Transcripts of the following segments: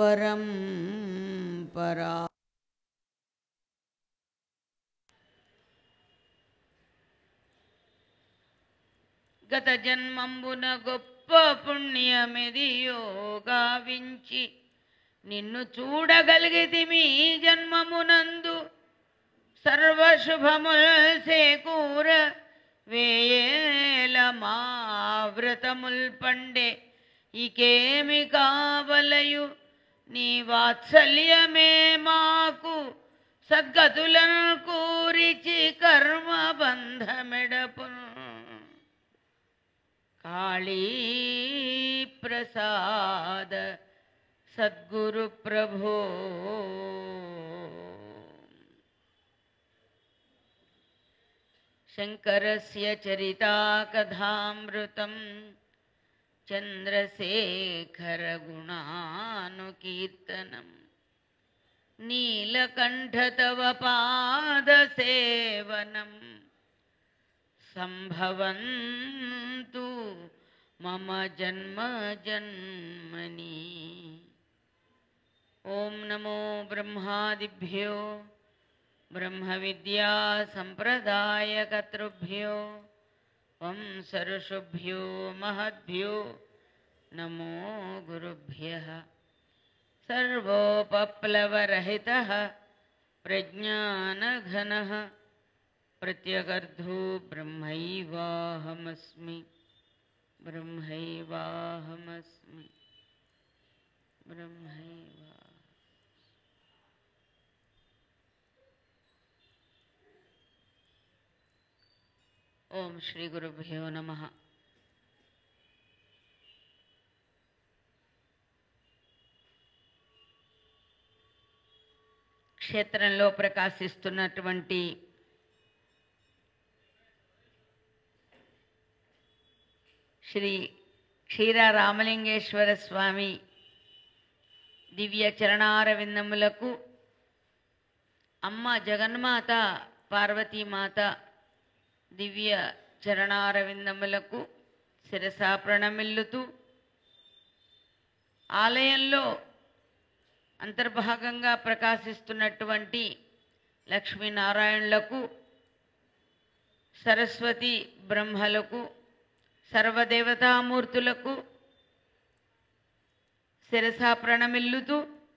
పరంపరా గత జన్మంబున గొప్ప పుణ్యమిదియో గావించి నిన్ను చూడగలిగితిమి ఈ జన్మమునందు సర్వశుభముల్ సేకూర వేయేల మా వ్రతముల్ పండే ఇకేమి కావలయు నీ వాత్సల్యమే మాకు సద్గతులను కూరిచి కర్మ బంధమెడపును కాళీ ప్రసాద సద్గురు ప్రభో శంకరస్య చరితాకథామృతం చంద్రశేఖరగుణానుకీర్తనం నీలకంఠ తవ పాదసేవనం సంభవంతు మమ జన్మ జన్మని ఓం నమో బ్రహ్మాదిభ్యో బ్రహ్మ విద్యా సంప్రదాయకర్తృభ్యో వంశఋషుభ్యో మహద్భ్యో నమో గురుభ్య సర్వోపప్లవరహిత ప్రజ్ఞానఘన ప్రత్యగర్ధో బ్రహ్మైవాహమస్మి బ్రహ్మైవాహమస్మి బ్రహ్మైవా ఓం శ్రీ గురుభ్యో నమ క్షేత్రంలో ప్రకాశిస్తున్నటువంటి శ్రీ క్షీర రామలింగేశ్వర స్వామి దివ్య చరణారవిందములకు అమ్మ జగన్మాత పార్వతీమాత దివ్య చరణారవిందములకు శిరస ప్రణమిల్లుతూ ఆలయంలో అంతర్భాగంగా ప్రకాశిస్తున్నటువంటి లక్ష్మీనారాయణులకు సరస్వతి బ్రహ్మలకు సర్వదేవతామూర్తులకు శిరస ప్రణమిల్లుతూ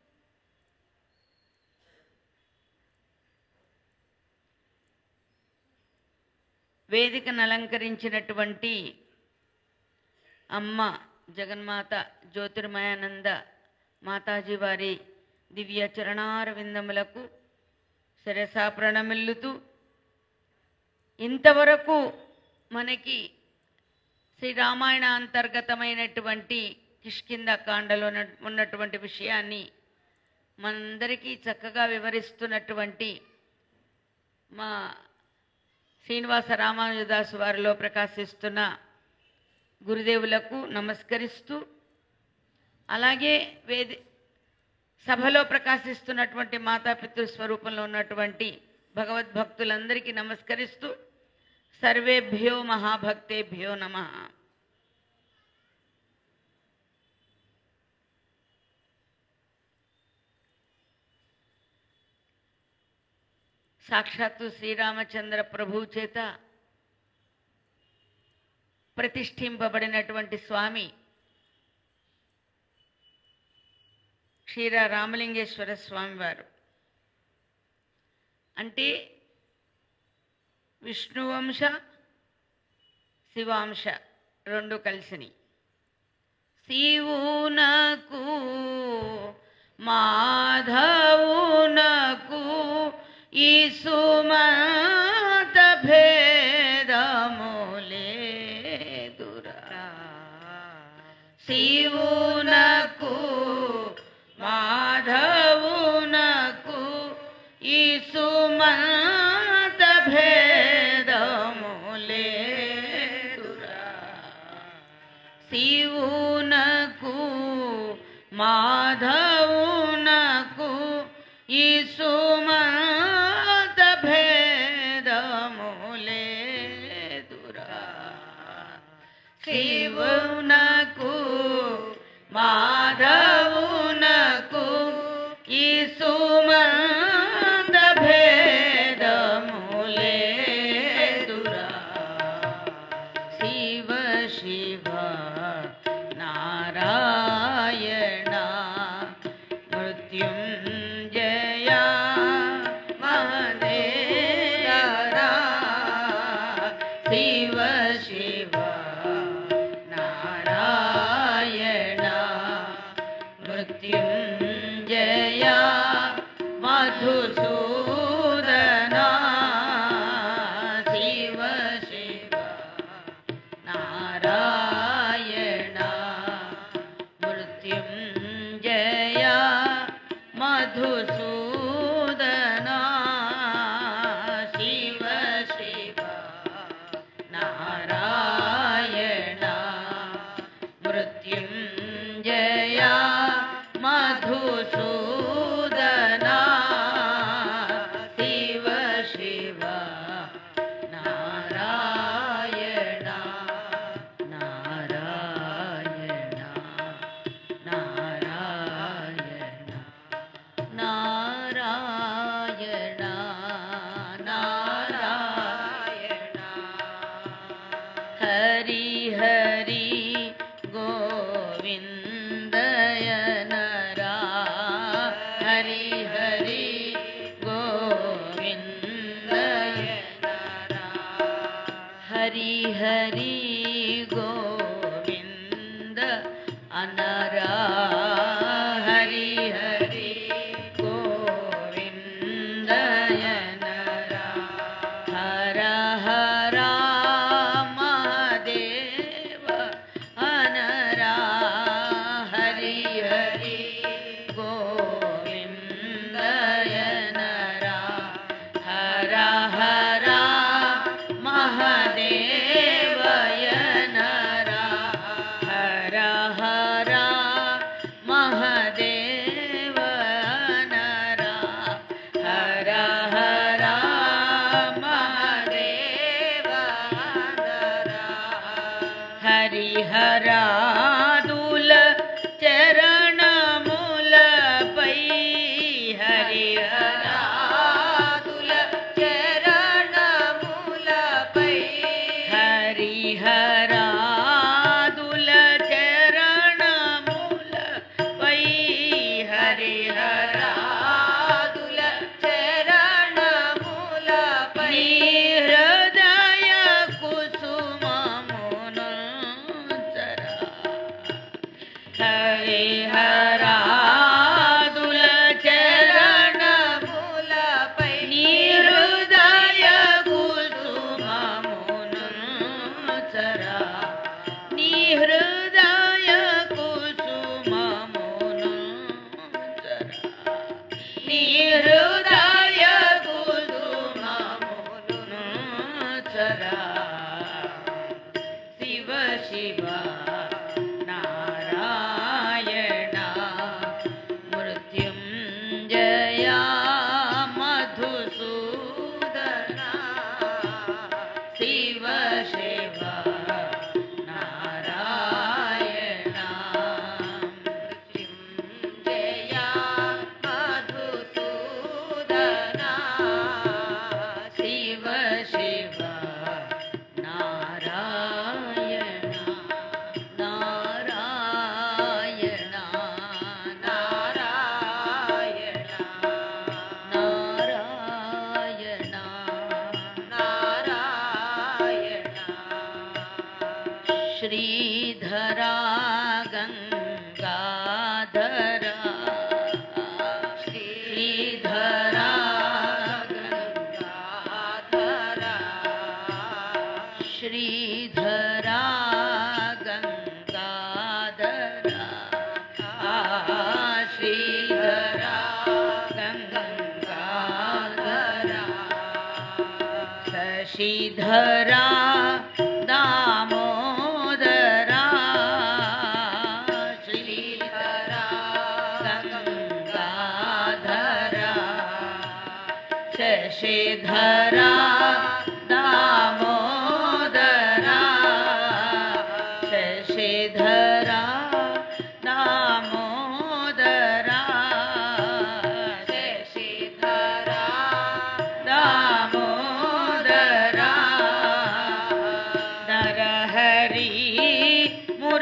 వేదికను అలంకరించినటువంటి అమ్మ జగన్మాత జ్యోతిర్మయానంద మాతాజీ వారి దివ్య చరణారవిందములకు శిరస ప్రణమిల్లుతూ ఇంతవరకు మనకి శ్రీరామాయణ అంతర్గతమైనటువంటి కిష్కింద కాండలో ఉన్న- ఉన్నటువంటి విషయాన్ని మనందరికీ చక్కగా వివరిస్తున్నటువంటి మా శ్రీనివాస రామానుజదాసు వారిలో ప్రకాశిస్తున్న గురుదేవులకు నమస్కరిస్తూ అలాగే వేది సభలో ప్రకాశిస్తున్నటువంటి మాతాపితృ స్వరూపంలో ఉన్నటువంటి భగవద్భక్తులందరికీ నమస్కరిస్తూ సర్వేభ్యో మహాభక్తేభ్యో నమ సాక్షాత్తు శ్రీరామచంద్ర ప్రభు చేత ప్రతిష్ఠింపబడినటువంటి స్వామి క్షీర రామలింగేశ్వర స్వామి వారు అంటే విష్ణువంశ శివాంశ రెండు కలిసిని శివునకు మాధవునకు ఈ సుమత భేదములేదురా శివునకు మాధవునకు ఈ సుమత భేదములేదురా శివునకు మాధవునకు ఈ సుమత భేదములేదురా శివునకు మాధవునకు शिव नारायण मृत्युञ्जया महदेवरा शिव शिव नारायण मृत्युञ्जया मधुसूदना शिव शिव नारायण मृत्युञ्जया मधुसूदना शिव शिव नारायण मृत्युञ्जया मधुसूदना शिव शिव नारायण नारायण नारायण नारायण नारायण हरि हरि गोविन्दय नरा हरि हरि गोविन्दय नरा हरि हरि गोविन्द अनरा हरि हरि गोविन्दय नरा हर हर महादेव अनरा हरि हरि गोविन्दय नरा हर हर महादेवय नरा हर हर महादेव नरा हर हर महादेव नरा हरिहरा दुल चरण मूल पै हरिहरा दुल चरण मूल पै हरिहरा दुल चरण मूल पै हरिहरा दुल चरण मूल पै हृदय कुसुम मुनचरा हरे हरा दुल चरण मूल पै हृदय कुसुम मुनचरा निहृदय कुसुम मुनचरा निहृदय कुसुम मुनचरा शिव शिव नारायण मृत्युञ्जया मधुसूदना शिव शिव नारायण मृत्युञ्जया मधुसूदना शिव शिव नारायण नारायण नारायण नारायण नारायण श्रीधरा गङ्गाधरा श्रीधरा गङ्गाधरा श्रीधरा गङ्गाधरा आ श्रीधरा गङ्गाधरा शशिधरा दामोदरा श्रीधरा गङ्गाधरा शशिधरा दामोदरा शशिधरा दामोदरा शशिधरा दामोदरा नरहरि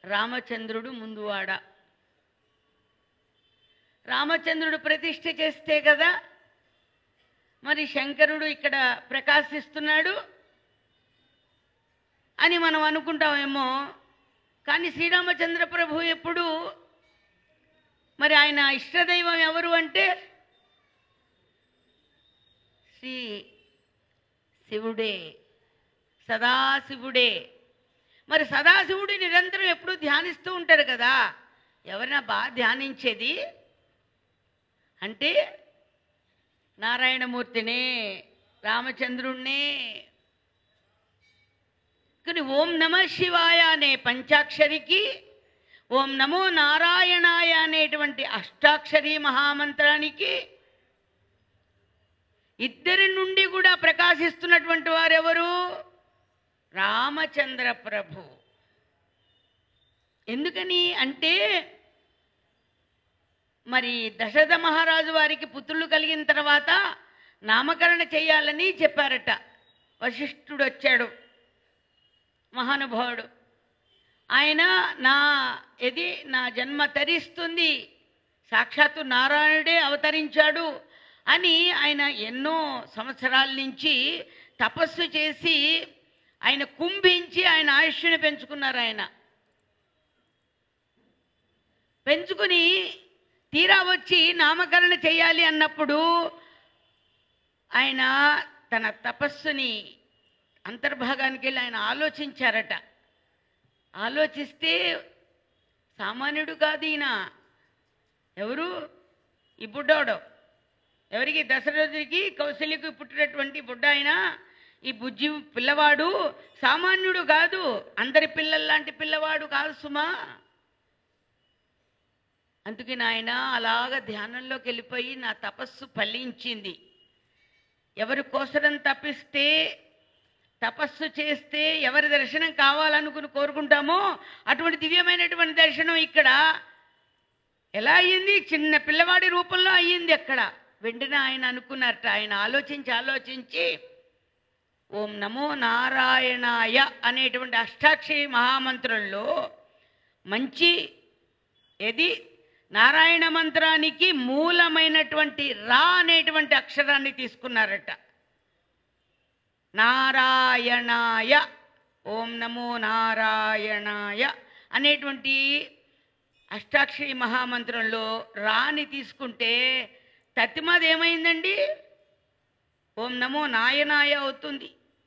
రామచంద్రుడు ముందువాడ రామచంద్రుడు ప్రతిష్ఠ చేస్తే కదా మరి శంకరుడు ఇక్కడ ప్రకాశిస్తున్నాడు అని మనం అనుకుంటామేమో కానీ శ్రీరామచంద్ర ప్రభు ఎప్పుడు మరి ఆయన ఇష్టదైవం ఎవరు అంటే శ్రీ శివుడే సదాశివుడే మరి సదాశివుడు నిరంతరం ఎప్పుడు ధ్యానిస్తూ ఉంటారు కదా ఎవరైనా బాగా ధ్యానించేది అంటే నారాయణమూర్తినే రామచంద్రుణ్ణే కానీ ఓం నమ శివాయ అనే పంచాక్షరికి ఓం నమో నారాయణాయ అనేటువంటి అష్టాక్షరి మహామంత్రానికి ఇద్దరి నుండి కూడా ప్రకాశిస్తున్నటువంటి వారెవరు రామచంద్ర ప్రభు ఎందుకని అంటే మరి దశరథ మహారాజు వారికి పుత్రులు కలిగిన తర్వాత నామకరణ చేయాలని చెప్పారట వశిష్ఠుడు వచ్చాడు మహానుభావుడు ఆయన నా ఇది నా జన్మ తరిస్తుంది సాక్షాత్తు నారాయణుడే అవతరించాడు అని ఆయన ఎన్నో సంవత్సరాల నుంచి తపస్సు చేసి ఆయన కుంభించి ఆయన ఆయుష్ని పెంచుకున్నారు ఆయన పెంచుకుని తీరా వచ్చి నామకరణ చేయాలి అన్నప్పుడు ఆయన తన తపస్సుని అంతర్భాగానికి వెళ్ళి ఆయన ఆలోచించారట ఆలోచిస్తే సామాన్యుడు కాదు ఈయన ఎవరు ఈ బుడ్డోడు ఎవరికి దశరథుడికి కౌశల్యకి పుట్టినటువంటి బుడ్డ ఆయన ఈ బుజ్జి పిల్లవాడు సామాన్యుడు కాదు అందరి పిల్లల్లాంటి పిల్లవాడు కాదు సుమా అందుకే నాయన అలాగ ధ్యానంలోకి వెళ్ళిపోయి నా తపస్సు ఫలించింది ఎవరి కోసరం తప్పిస్తే తపస్సు చేస్తే ఎవరి దర్శనం కావాలనుకుని కోరుకుంటామో అటువంటి దివ్యమైనటువంటి దర్శనం ఇక్కడ ఎలా అయ్యింది చిన్న పిల్లవాడి రూపంలో అయ్యింది అక్కడ వెంటనే ఆయన అనుకున్నారట ఆయన ఆలోచించి ఆలోచించి ఓం నమో నారాయణాయ అనేటువంటి అష్టాక్షరి మహామంత్రంలో మంచి ఏది నారాయణ మంత్రానికి మూలమైనటువంటి రా అనేటువంటి అక్షరాన్ని తీసుకున్నారట నారాయణాయ ఓం నమో నారాయణాయ అనేటువంటి అష్టాక్షరి మహామంత్రంలో రాని తీసుకుంటే తత్తిమాది ఏమైందండి ఓం నమో నాయనాయ అవుతుంది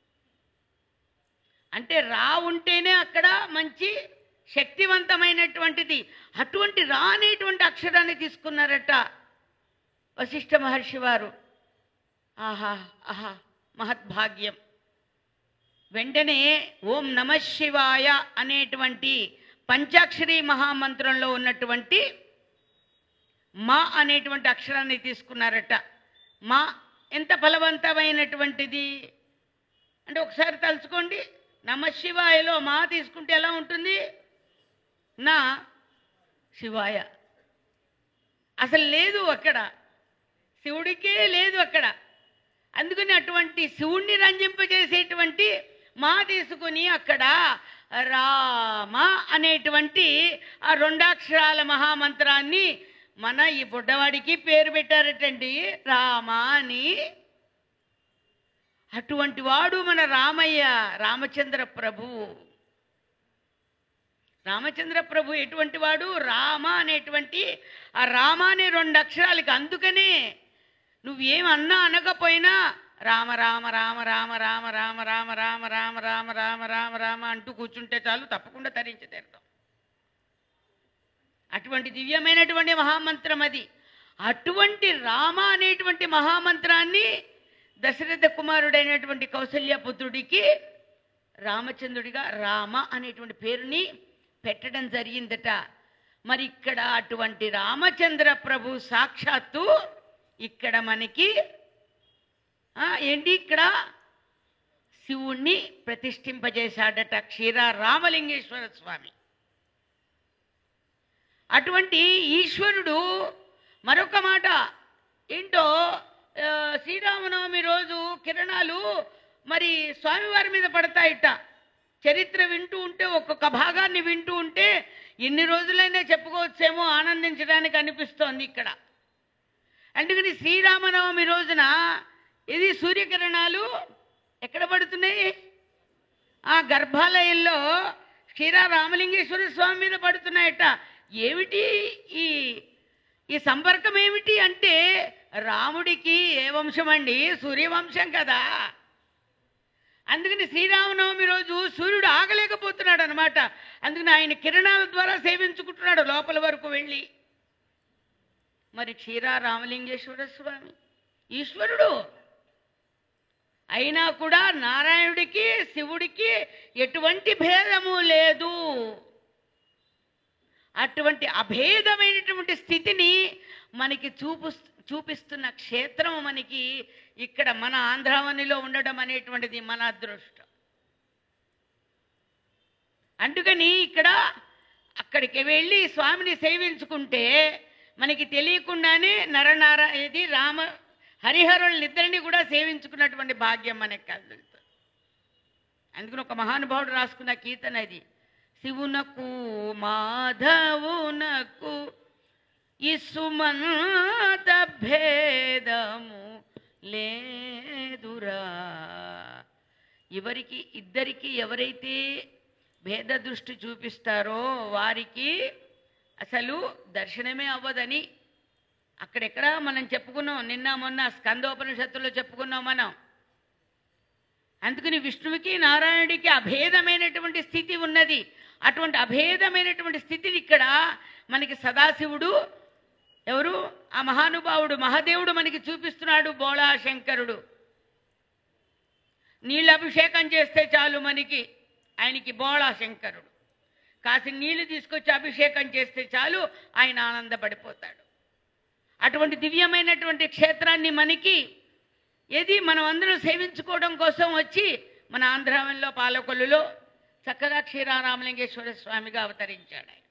అంటే రా ఉంటేనే అక్కడ మంచి శక్తివంతమైనటువంటిది అటువంటి రా అనేటువంటి అక్షరాన్ని తీసుకున్నారట వశిష్ఠ మహర్షి వారు ఆహా ఆహా మహద్భాగ్యం వెంటనే ఓం నమ శివాయ అనేటువంటి పంచాక్షరి మహామంత్రంలో ఉన్నటువంటి మా అనేటువంటి అక్షరాన్ని తీసుకున్నారట మా ఎంత ఫలవంతమైనటువంటిది అంటే ఒకసారి తలుచుకోండి నమ శివాయలో మా తీసుకుంటే ఎలా ఉంటుంది నా శివాయ అసలు లేదు అక్కడ శివుడికే లేదు అక్కడ అందుకని అటువంటి శివుణ్ణి రంజింపజేసేటువంటి మా తీసుకుని అక్కడ రామ అనేటువంటి ఆ రెండాక్షరాల మహామంత్రాన్ని మన ఈ బుడ్డవాడికి పేరు పెట్టారటండి రామ అని అటువంటి వాడు మన రామయ్య రామచంద్ర ప్రభు రామచంద్ర ప్రభు ఎటువంటి వాడు రామ అనేటువంటి ఆ రామ అనే రెండు అక్షరాలకి అందుకనే నువ్వేం అన్నా అనకపోయినా రామ రామ రామ రామ రామ రామ రామ రామ రామ రామ రామ రామ రామ అంటూ కూర్చుంటే చాలు తప్పకుండా తరించి తీరుతాం అటువంటి దివ్యమైనటువంటి మహామంత్రం అది అటువంటి రామ అనేటువంటి మహామంత్రాన్ని దశరథ కుమారుడైనటువంటి కౌసల్య పుత్రుడికి రామచంద్రుడిగా రామ అనేటువంటి పేరుని పెట్టడం జరిగిందట మరి ఇక్కడ అటువంటి రామచంద్ర ప్రభు సాక్షాత్తు ఇక్కడ మనకి ఆ, ఏంటి ఇక్కడ శివుణ్ణి ప్రతిష్ఠింపజేశాడట క్షీర రామలింగేశ్వర స్వామి అటువంటి ఈశ్వరుడు మరొక మాట ఏంటో ఆ, శ్రీరామనవమి రోజు కిరణాలు మరి స్వామివారి మీద పడతాయిట చరిత్ర వింటూ ఉంటే ఒక్కొక్క భాగాన్ని వింటూ ఉంటే ఎన్ని రోజులైనా చెప్పుకోవచ్చేమో ఆనందించడానికి అనిపిస్తోంది ఇక్కడ అందుకని శ్రీరామనవమి రోజున ఇది సూర్యకిరణాలు ఎక్కడ పడుతున్నాయి ఆ గర్భాలయంలో క్షీర రామలింగేశ్వర స్వామి మీద పడుతున్నాయట ఏమిటి ఈ ఈ సంపర్కం ఏమిటి అంటే రాముడికి ఏ వంశం అండి సూర్యవంశం కదా అందుకని శ్రీరామనవమి రోజు సూర్యుడు ఆగలేకపోతున్నాడు అనమాట అందుకని ఆయన కిరణాల ద్వారా సేవించుకుంటున్నాడు లోపల వరకు వెళ్ళి మరి క్షీరా రామలింగేశ్వర స్వామి ఈశ్వరుడు అయినా కూడా నారాయణుడికి శివుడికి ఎటువంటి భేదము లేదు అటువంటి అభేదమైనటువంటి స్థితిని మనకి చూపు చూపిస్తున్న క్షేత్రం మనకి ఇక్కడ మన ఆంధ్రావనిలో ఉండడం అనేటువంటిది మన అదృష్టం అందుకని ఇక్కడ అక్కడికి వెళ్ళి స్వామిని సేవించుకుంటే మనకి తెలియకుండానే నరనార ఇది రామ హరిహరులనిద్దరిని కూడా సేవించుకున్నటువంటి భాగ్యం మనకి కలుగుతుంది అందుకని ఒక మహానుభావుడు రాసుకున్న కీర్తన ఇది శివునకు మాధవునకు ఇసుమంత భేదము లేదురా ఎవరికి ఇద్దరికి ఎవరైతే భేద దృష్టి చూపిస్తారో వారికి అసలు దర్శనమే అవ్వదని అక్కడెక్కడ మనం చెప్పుకున్నాం నిన్న మొన్న స్కందోపనిషత్తులో చెప్పుకున్నాం మనం అందుకని విష్ణువుకి నారాయణుడికి అభేదమైనటువంటి స్థితి ఉన్నది అటువంటి అభేదమైనటువంటి స్థితిని ఇక్కడ మనకి సదాశివుడు ఎవరు ఆ మహానుభావుడు మహాదేవుడు మనకి చూపిస్తున్నాడు బోళా శంకరుడు నీళ్ళు అభిషేకం చేస్తే చాలు మనకి ఆయనకి బోళా శంకరుడు కాసి నీళ్లు తీసుకొచ్చి అభిషేకం చేస్తే చాలు ఆయన ఆనందపడిపోతాడు అటువంటి దివ్యమైనటువంటి క్షేత్రాన్ని మనకి ఏది మనం అందరం సేవించుకోవడం కోసం వచ్చి మన ఆంధ్రావనిలో పాలకొల్లులో చక్కగా క్షీరారామలింగేశ్వర స్వామిగా అవతరించాడు ఆయన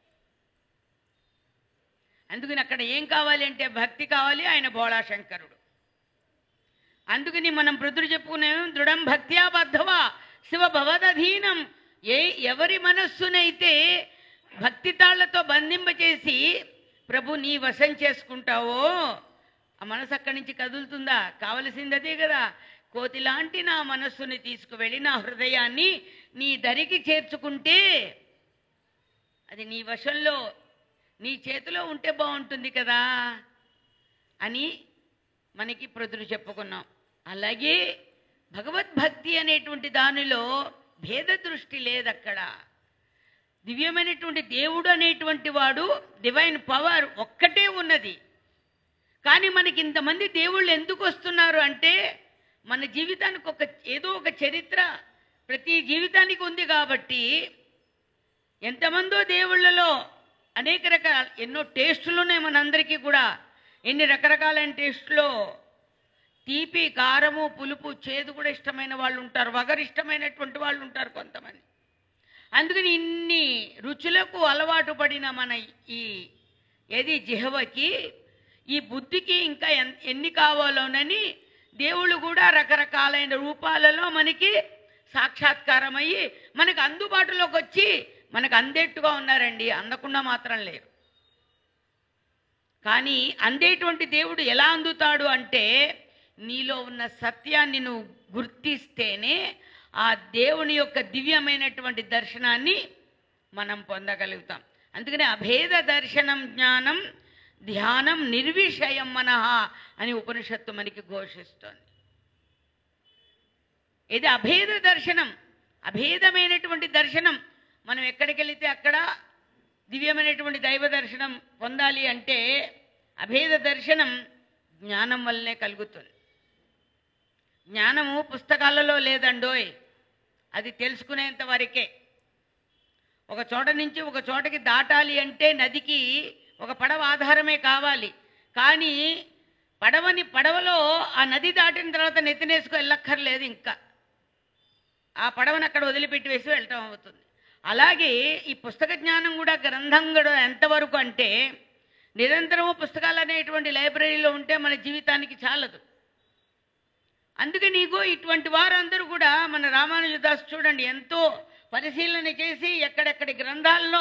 అందుకని అక్కడ ఏం కావాలి అంటే భక్తి కావాలి ఆయన బోళాశంకరుడు అందుకని మనం పృథుడు చెప్పుకునే దృఢం భక్త్యా బద్ధవా శివ భవదధీనం ఏ ఎవరి మనస్సునైతే భక్తి తాళ్లతో బంధింపచేసి ప్రభు నీ వశం చేసుకుంటావో ఆ మనసు అక్కడి నుంచి కదులుతుందా కావలసింది అదే కదా కోతి లాంటి నా మనస్సుని తీసుకువెళ్ళి నా హృదయాన్ని నీ దరికి చేర్చుకుంటే అది నీ వశంలో నీ చేతిలో ఉంటే బాగుంటుంది కదా అని మనకి ప్రజలు చెప్పుకున్నాం అలాగే భగవద్భక్తి అనేటువంటి దానిలో భేద దృష్టి లేదక్కడ దివ్యమైనటువంటి దేవుడు అనేటువంటి వాడు డివైన్ పవర్ ఒక్కటే ఉన్నది కానీ మనకి ఇంతమంది దేవుళ్ళు ఎందుకు వస్తున్నారు అంటే మన జీవితానికి ఒక ఏదో ఒక చరిత్ర ప్రతి జీవితానికి ఉంది కాబట్టి ఎంతమందో దేవుళ్ళలో అనేక రకాల ఎన్నో టేస్టులు ఉన్నాయి మనందరికీ కూడా ఎన్ని రకరకాలైన టేస్టులో తీపి కారము పులుపు చేదు కూడా ఇష్టమైన వాళ్ళు ఉంటారు వగరు ఇష్టమైనటువంటి వాళ్ళు ఉంటారు కొంతమంది అందుకని ఇన్ని రుచులకు అలవాటు పడిన మన ఈ ఏది జిహవకి ఈ బుద్ధికి ఇంకా ఎన్- ఎన్ని కావాలోనని దేవుళ్ళు కూడా రకరకాలైన రూపాలలో మనకి సాక్షాత్కారం అయ్యి మనకు అందుబాటులోకి వచ్చి మనకు అందేట్టుగా ఉన్నారండి అందకుండా మాత్రం లేరు కానీ అందేటువంటి దేవుడు ఎలా అందుతాడు అంటే నీలో ఉన్న సత్యాన్ని నువ్వు గుర్తిస్తేనే ఆ దేవుని యొక్క దివ్యమైనటువంటి దర్శనాన్ని మనం పొందగలుగుతాం అందుకని అభేద దర్శనం జ్ఞానం ధ్యానం నిర్విషయం మనహ అని ఉపనిషత్తు మనకి ఘోషిస్తోంది ఇది అభేద దర్శనం అభేదమైనటువంటి దర్శనం మనం ఎక్కడికి వెళితే అక్కడ దివ్యమైనటువంటి దైవ దర్శనం పొందాలి అంటే అభేద దర్శనం జ్ఞానం వల్లనే కలుగుతుంది జ్ఞానము పుస్తకాలలో లేదండోయ్ అది తెలుసుకునేంత వరకే ఒక చోట నుంచి ఒక చోటకి దాటాలి అంటే నదికి ఒక పడవ ఆధారమే కావాలి కానీ పడవని పడవలో ఆ నది దాటిన తర్వాత నెత్తినేసుకు వెళ్ళక్కర్లేదు ఇంకా ఆ పడవను అక్కడ వదిలిపెట్టి వేసి వెళ్ళటం అవుతుంది అలాగే ఈ పుస్తక జ్ఞానం కూడా గ్రంథం కూడా ఎంతవరకు అంటే నిరంతరము పుస్తకాలు అనేటువంటి లైబ్రరీలో ఉంటే మన జీవితానికి చాలదు అందుకే నీకు ఇటువంటి వారందరూ కూడా మన రామానుజదాస్ చూడండి ఎంతో పరిశీలన చేసి ఎక్కడెక్కడి గ్రంథాలను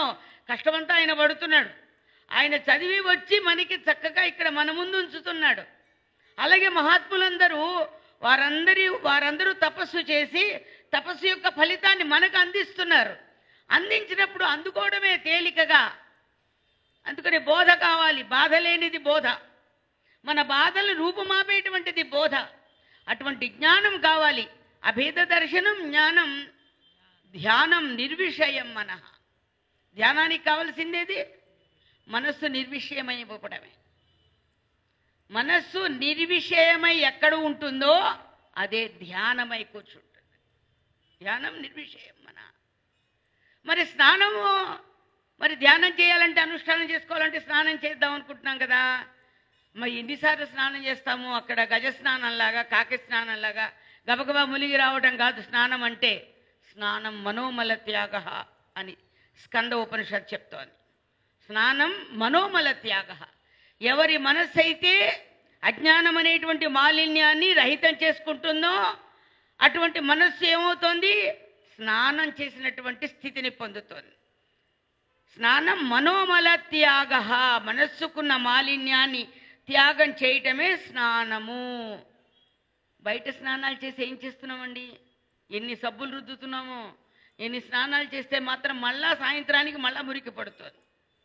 కష్టమంతా ఆయన పడుతున్నాడు ఆయన చదివి వచ్చి మనకి చక్కగా ఇక్కడ మన ముందు ఉంచుతున్నాడు అలాగే మహాత్ములందరూ వారందరి వారందరూ తపస్సు చేసి తపస్సు యొక్క ఫలితాన్ని మనకు అందిస్తున్నారు అందించినప్పుడు అందుకోవడమే తేలికగా అందుకని బోధ కావాలి బాధ లేనిది బోధ మన బాధలు రూపుమాపేటువంటిది బోధ అటువంటి జ్ఞానం కావాలి అభేద దర్శనం జ్ఞానం ధ్యానం నిర్విషయం మన ధ్యానానికి కావలసిందేది మనస్సు నిర్విషయమైపోవడమే మనస్సు నిర్విషయమై ఎక్కడ ఉంటుందో అదే ధ్యానమై కూర్చుంటుంది ధ్యానం నిర్విషయం మన మరి స్నానము మరి ధ్యానం చేయాలంటే అనుష్ఠానం చేసుకోవాలంటే స్నానం చేద్దాం అనుకుంటున్నాం కదా మరి ఎన్నిసార్లు స్నానం చేస్తాము అక్కడ గజ స్నానంలాగా కాకి స్నానంలాగా గబగబా మునిగి రావడం కాదు స్నానం అంటే స్నానం మనోమల త్యాగ అని స్కంద ఉపనిషత్ చెప్తోంది స్నానం మనోమల త్యాగ ఎవరి మనస్సు అయితే అజ్ఞానం అనేటువంటి మాలిన్యాన్ని రహితం చేసుకుంటుందో అటువంటి మనస్సు ఏమవుతోంది స్నానం చేసినటువంటి స్థితిని పొందుతోంది స్నానం మనోమల త్యాగ మనస్సుకున్న మాలిన్యాన్ని త్యాగం చేయటమే స్నానము బయట స్నానాలు చేసి ఏం చేస్తున్నామండి ఎన్ని సబ్బులు రుద్దుతున్నామో ఎన్ని స్నానాలు చేస్తే మాత్రం మళ్ళా సాయంత్రానికి మళ్ళా మురికి పడుతుంది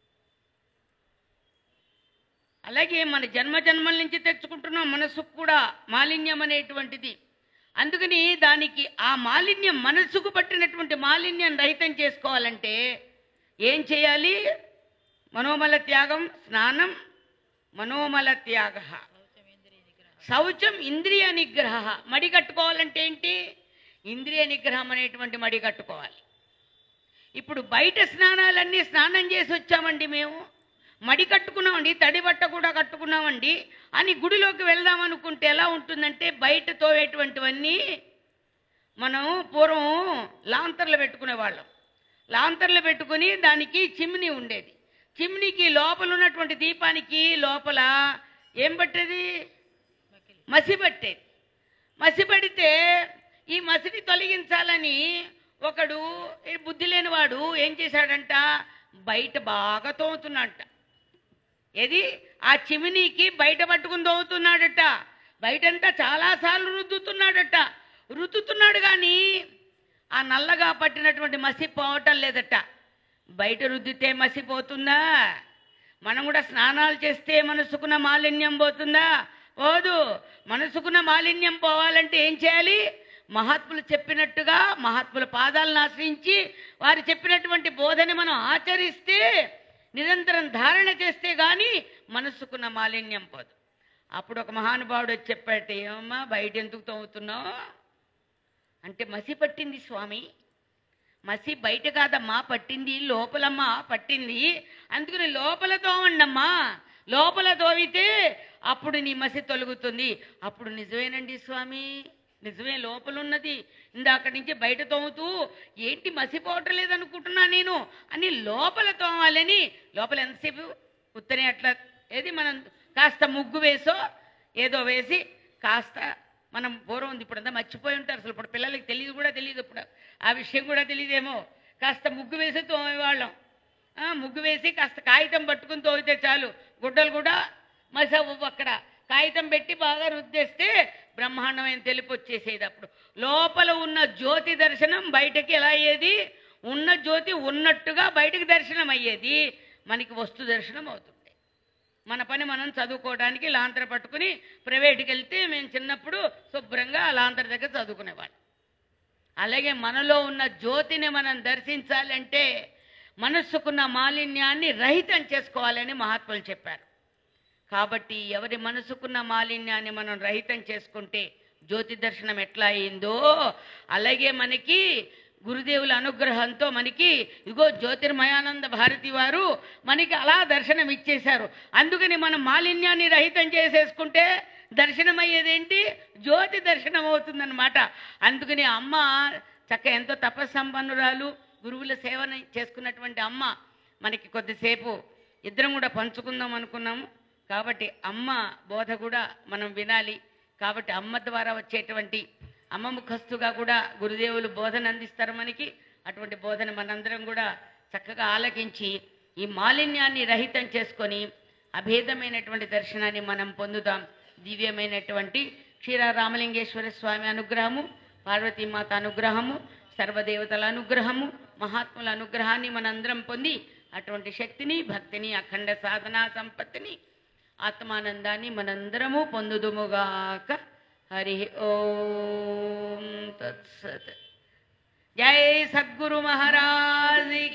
అలాగే మన జన్మ జన్మల నుంచి తెచ్చుకుంటున్నాం మనసుకు కూడా మాలిన్యం అనేటువంటిది అందుకని దానికి ఆ మాలిన్యం మనస్సుకు పట్టినటువంటి మాలిన్యం రహితం చేసుకోవాలంటే ఏం చేయాలి మనోమల త్యాగం స్నానం మనోమల త్యాగ శౌచం ఇంద్రియ నిగ్రహ మడి కట్టుకోవాలంటే ఏంటి ఇంద్రియ నిగ్రహం అనేటువంటి మడి కట్టుకోవాలి ఇప్పుడు బయట స్నానాలన్నీ స్నానం చేసి వచ్చామండి మేము మడి కట్టుకున్నామండి తడి బట్ట కూడా కట్టుకున్నామండి అని గుడిలోకి వెళ్దాం అనుకుంటే ఎలా ఉంటుందంటే బయట తోవేటువంటివన్నీ మనం పూర్వం లాంతర్లు పెట్టుకునేవాళ్ళం లాంతర్లు పెట్టుకుని దానికి చిమ్నీ ఉండేది చిమ్నీకి లోపల ఉన్నటువంటి దీపానికి లోపల ఏం పట్టేది మసి పట్టేది మసి పడితే ఈ మసిని తొలగించాలని ఒకడు ఈ బుద్ధి లేనివాడు ఏం చేశాడంట బయట బాగా తోముతున్నాడంట ఏది ఆ చిమినీకి బయట పట్టుకుని తోముతున్నాడట బయటంతా చాలాసార్లు రుద్దుతున్నాడట రుద్దుతున్నాడు కానీ ఆ నల్లగా పట్టినటువంటి మసి పోవటం లేదట బయట రుద్దితే మసి పోతుందా మనం కూడా స్నానాలు చేస్తే మనసుకున్న మాలిన్యం పోతుందా పోదు మనసుకున్న మాలిన్యం పోవాలంటే ఏం చేయాలి మహాత్ములు చెప్పినట్టుగా మహాత్ముల పాదాలను ఆశ్రయించి వారు చెప్పినటువంటి బోధని మనం ఆచరిస్తే నిరంతరం ధారణ చేస్తే గాని మనసుకున్న మాలిన్యం పోదు అప్పుడు ఒక మహానుభావుడు వచ్చి చెప్పాట ఏమమ్మా బయట ఎందుకు తోముతున్నావు అంటే మసి పట్టింది స్వామి మసి బయట కాదమ్మా పట్టింది లోపలమ్మా పట్టింది అందుకని లోపల తోవండమ్మా లోపల తోవితే అప్పుడు నీ మసి తొలుగుతుంది అప్పుడు నిజమేనండి స్వామి నిజమే లోపల ఉన్నది ఇందాక నుంచి బయట తోముతూ ఏంటి మసిపోవటం లేదనుకుంటున్నా నేను అని లోపల తోమాలని లోపల ఎంతసేపు ఉత్తనే అట్లా ఏది మనం కాస్త ముగ్గు వేసో ఏదో వేసి కాస్త మనం పూర్వం ఉంది ఇప్పుడంతా మర్చిపోయి ఉంటారు అసలు ఇప్పుడు పిల్లలకి తెలియదు కూడా తెలియదు ఇప్పుడు ఆ విషయం కూడా తెలియదేమో కాస్త ముగ్గు వేసి తోమేవాళ్ళం ఆ, ముగ్గు వేసి కాస్త కాగితం పట్టుకుని తోమితే చాలు గుడ్డలు కూడా మసవు అక్కడ కాగితం పెట్టి బాగా రుద్దేస్తే బ్రహ్మాండమైన తెలుపు వచ్చేసేది అప్పుడు లోపల ఉన్న జ్యోతి దర్శనం బయటకి ఎలా అయ్యేది ఉన్న జ్యోతి ఉన్నట్టుగా బయటకు దర్శనం అయ్యేది మనకి వస్తు దర్శనం అవుతుంది మన పని మనం చదువుకోవడానికి లాంతర పట్టుకుని ప్రైవేట్కి వెళ్తే మేము చిన్నప్పుడు శుభ్రంగా ఆ లాంతర దగ్గర చదువుకునేవాళ్ళం అలాగే మనలో ఉన్న జ్యోతిని మనం దర్శించాలంటే మనస్సుకున్న మాలిన్యాన్ని రహితం చేసుకోవాలని మహాత్ములు చెప్పారు కాబట్టి ఎవరి మనసుకున్న మాలిన్యాన్ని మనం రహితం చేసుకుంటే జ్యోతి దర్శనం ఎట్లా అయిందో అలాగే మనకి గురుదేవుల అనుగ్రహంతో మనకి ఇగో జ్యోతిర్మయానంద భారతి వారు మనకి అలా దర్శనం ఇచ్చేశారు అందుకని మనం మాలిన్యాన్ని రహితం చేసేసుకుంటే దర్శనం అయ్యేదేంటి జ్యోతి దర్శనం అవుతుందన్నమాట అందుకని అమ్మ చక్క ఎంతో తపస్సంపన్నురాలు గురువుల సేవన చేసుకున్నటువంటి అమ్మ మనకి కొద్దిసేపు ఇద్దరం కూడా పంచుకుందాం అనుకున్నాము కాబట్టి అమ్మ బోధ కూడా మనం వినాలి కాబట్టి అమ్మ ద్వారా వచ్చేటువంటి అమ్మ ముఖస్తుగా కూడా గురుదేవులు బోధన అందిస్తారు మనకి అటువంటి బోధన మనందరం కూడా చక్కగా ఆలకించి ఈ మాలిన్యాన్ని రహితం చేసుకొని అభేదమైనటువంటి దర్శనాన్ని మనం పొందుతాం దివ్యమైనటువంటి క్షీర రామలింగేశ్వర స్వామి అనుగ్రహము పార్వతీమాత అనుగ్రహము సర్వదేవతల అనుగ్రహము మహాత్ముల అనుగ్రహాన్ని మనందరం పొంది అటువంటి శక్తిని భక్తిని అఖండ సాధనా సంపత్తిని ఆత్మానందాన్ని మనందరము పొందుదుముగాక హరి ఓం తత్సత్ జై సద్గురు మహారాజ్